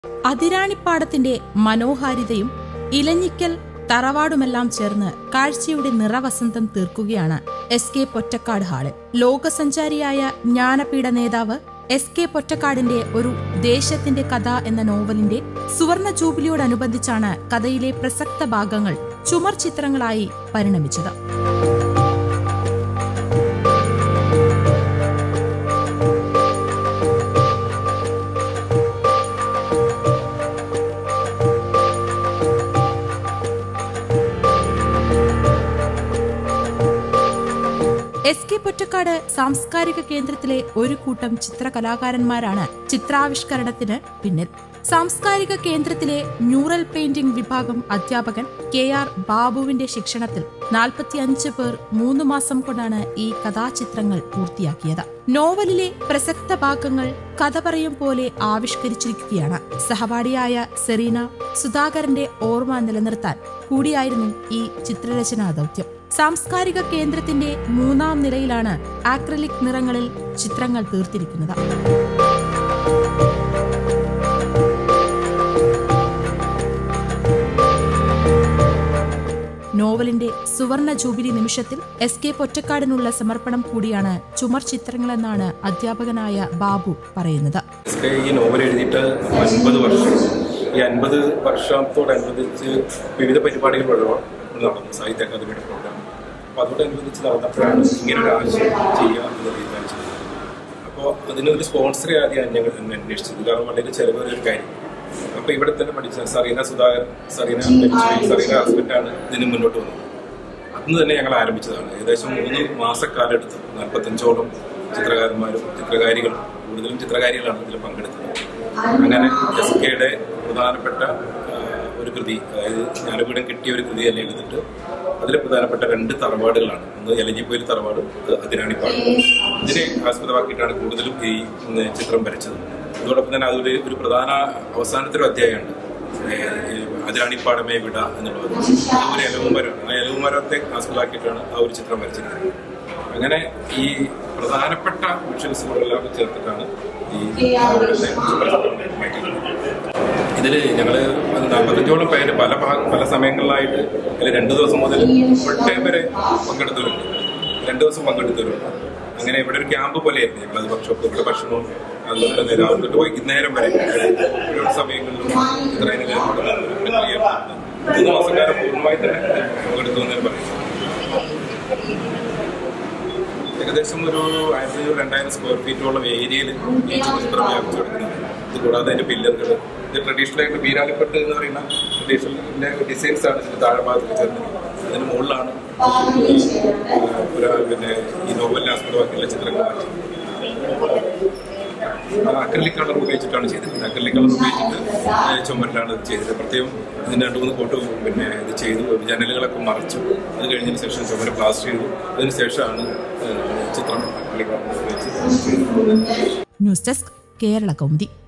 അതിരാണിപ്പാടത്തിന്റെ മനോഹാരിതയും ഇലഞ്ഞിക്കൽ തറവാടുമെല്ലാം ചേർന്ന് കാഴ്ചയുടെ നിറവസന്തം തീർക്കുകയാണ് എസ് കെ പൊറ്റക്കാട് ഹാളിൽ ലോകസഞ്ചാരിയായ ജ്ഞാനപീഠ നേതാവ് എസ് കെ പൊറ്റക്കാടിന്റെ ഒരു ദേശത്തിന്റെ കഥ എന്ന നോവലിന്റെ സുവർണ ജൂബിലിയോടനുബന്ധിച്ചാണ് കഥയിലെ പ്രസക്ത ഭാഗങ്ങൾ ചുമർ ചിത്രങ്ങളായി പരിണമിച്ചത് എസ് കെ പൊറ്റക്കാട് സാംസ്കാരിക കേന്ദ്രത്തിലെ ഒരു കൂട്ടം ചിത്രകലാകാരന്മാരാണ് ചിത്രാവിഷ്കരണത്തിന് പിന്നിൽ സാംസ്കാരിക കേന്ദ്രത്തിലെ മ്യൂറൽ പെയിന്റിംഗ് വിഭാഗം അധ്യാപകൻ കെ ആർ ബാബുവിന്റെ ശിക്ഷണത്തിൽ നാൽപ്പത്തിയഞ്ച് പേർ മൂന്ന് മാസം കൊണ്ടാണ് ഈ കഥാചിത്രങ്ങൾ പൂർത്തിയാക്കിയത് നോവലിലെ പ്രസക്ത ഭാഗങ്ങൾ കഥ പറയും പോലെ ആവിഷ്കരിച്ചിരിക്കുകയാണ് സഹപാഠിയായ സെറീന സുധാകരന്റെ ഓർമ്മ നിലനിർത്താൻ കൂടിയായിരുന്നു ഈ ചിത്രരചനാ ദൗത്യം സാംസ്കാരിക കേന്ദ്രത്തിന്റെ മൂന്നാം നിലയിലാണ് ആക്രലിക് നിറങ്ങളിൽ ചിത്രങ്ങൾ തീർത്തിരിക്കുന്നത് നോവലിന്റെ സുവർണ ജൂബിലി നിമിഷത്തിൽ എസ് കെ പൊറ്റക്കാടിനുള്ള സമർപ്പണം കൂടിയാണ് ചുമർ ചിത്രങ്ങളെന്നാണ് അധ്യാപകനായ ബാബു പറയുന്നത് എസ് കെ ഈ നോവൽ എഴുതിയിട്ട് അൻപത് വർഷം ഈ അൻപത് വർഷത്തോടനുബന്ധിച്ച് വിവിധ പരിപാടികൾ വഴി നടന്നു സാഹിത്യ അക്കാദമിയുടെ പ്രോഗ്രാം അപ്പോൾ അതോടനുബന്ധിച്ച് നടന്നപ്പോഴാണ് ഇങ്ങനെ ഒരു ആശയം ചെയ്യുക എന്ന് തീരുമാനിച്ചത് അപ്പോൾ അതിനൊരു സ്പോൺസറെ ആദ്യം ഞങ്ങൾ തന്നെ അന്വേഷിച്ചത് കാരണം വളരെ ചിലവേറിയ ഒരു കാര്യം അപ്പോൾ ഇവിടെ തന്നെ പഠിച്ച സറീന സുധാകരൻ സറീന മരിച്ചുപോയി. സറീന ഹസ്ബൻഡാണ് ഇതിന് മുന്നോട്ട് വന്നത് അന്ന് തന്നെ ഞങ്ങൾ ആരംഭിച്ചതാണ് ഏകദേശം മൂന്ന് മാസക്കാലം എടുത്തു നാൽപ്പത്തഞ്ചോളം ചിത്രകാരന്മാരും ചിത്രകാരികളും കൂടുതലും ചിത്രകാരികളാണ് ഇതിൽ പങ്കെടുത്തത് അങ്ങനെ എസ് കെയുടെ പ്രധാനപ്പെട്ട ആ, ഒരു കൃതി അതായത് ജ്ഞാനപീഠം കിട്ടിയ ഒരു കൃതി തന്നെ എടുത്തിട്ട് അതിലെ പ്രധാനപ്പെട്ട രണ്ട് തറവാടുകളാണ് ഒന്ന് എലഞ്ഞിപ്പോയിൽ തറവാട് അത് അതിരാണിപ്പാട് ഇതിനെ ആസ്പദമാക്കിയിട്ടാണ് കൂടുതലും ഈ ഉം, ചിത്രം വരച്ചത് അതോടൊപ്പം തന്നെ അതൊരു ഒരു പ്രധാന അവസാനത്തൊരു അധ്യായമുണ്ട് അതിരാണിപ്പാടമേ വിട എന്നുള്ളത് അത് ഒരു എലവുമരം ആ എലവുമരത്തെ ആസ്പദമാക്കിയിട്ടാണ് ആ ഒരു ചിത്രം വരച്ചിരിക്കുന്നത് അങ്ങനെ ഈ പ്രധാനപ്പെട്ട വിഷ്വൽസുകളെല്ലാം ചേർത്തിട്ടാണ് ഈ നോവലിന്റെ ചുമർചിത്രം മാറ്റിയിട്ടുള്ളത് ഇതിൽ ഞങ്ങൾ നാൽപ്പത്തഞ്ചോളം പേര് പല ഭാഗം പല സമയങ്ങളിലായിട്ട് അതിൽ രണ്ട് ദിവസം മുതൽ ഫുൾ ടൈം വരെ പങ്കെടുത്തവരുണ്ട് രണ്ട് ദിവസം പങ്കെടുത്തവരുണ്ട് അങ്ങനെ ഇവിടെ ഒരു ക്യാമ്പ് പോലെയായിരുന്നു ഞങ്ങളത് വർക്ക്ഷോപ്പ് ഇവിടെ ഭക്ഷണവും അതുപോലെ തന്നെ രാവിലെ തൊട്ട് വൈകുന്നേരം വരെ ഓരോ സമയങ്ങളിലും ഇത്രയും മൂന്ന് മാസക്കാലം പൂർണ്ണമായി തന്നെ പങ്കെടുത്തു എന്ന് പറയും ഏകദേശം ഒരു ആയിരത്തി അഞ്ഞൂറ് രണ്ടായിരം സ്ക്വയർ ഫീറ്റോളം ഏരിയയിൽ ഈ ചിത്രം വ്യാപിച്ചു കിടക്കുന്നുണ്ട് ഇത് കൂടാതെ അതിന്റെ പില്ലറുകൾ ഇത് ട്രഡീഷണൽ ആയിട്ട് ബീരാലിപ്പട്ട് എന്ന് പറയുന്ന ട്രഡീഷണലിന്റെ ഡിസൈൻസ് ആണ് ഇതിന്റെ താഴെ ഭാഗത്ത് ചേർന്നത് അതിന് മുകളിലാണ് ഈ, ആ, പുരാ പിന്നെ ഈ നോവലിനെ ആസ്പദമാക്കിയുള്ള ചിത്രങ്ങൾ അക്രലിക് കളർ ഉപയോഗിച്ചിട്ടാണ് ചെയ്തിരിക്കുന്നത് അക്രലിക് കളർ ഉപയോഗിച്ചിട്ട് ഏ, ചുമരിലാണ് ഇത് ചെയ്തത് പ്രത്യേകം ഇതിന്റെ രണ്ട് മൂന്ന് കോട്ട് പിന്നെ ഇത് ചെയ്തു ജനലുകളൊക്കെ മറച്ചു അത് കഴിഞ്ഞതിന് ശേഷം ചുമര് പ്ലാസ്റ്റർ ചെയ്തു അതിന് ശേഷമാണ് ഏ, ചിത്രം അക്രലിക് കളർ ഉപയോഗിച്ച് ചെയ്തത് ന്യൂസ് ഡെസ്ക് കേരള കൗമുദി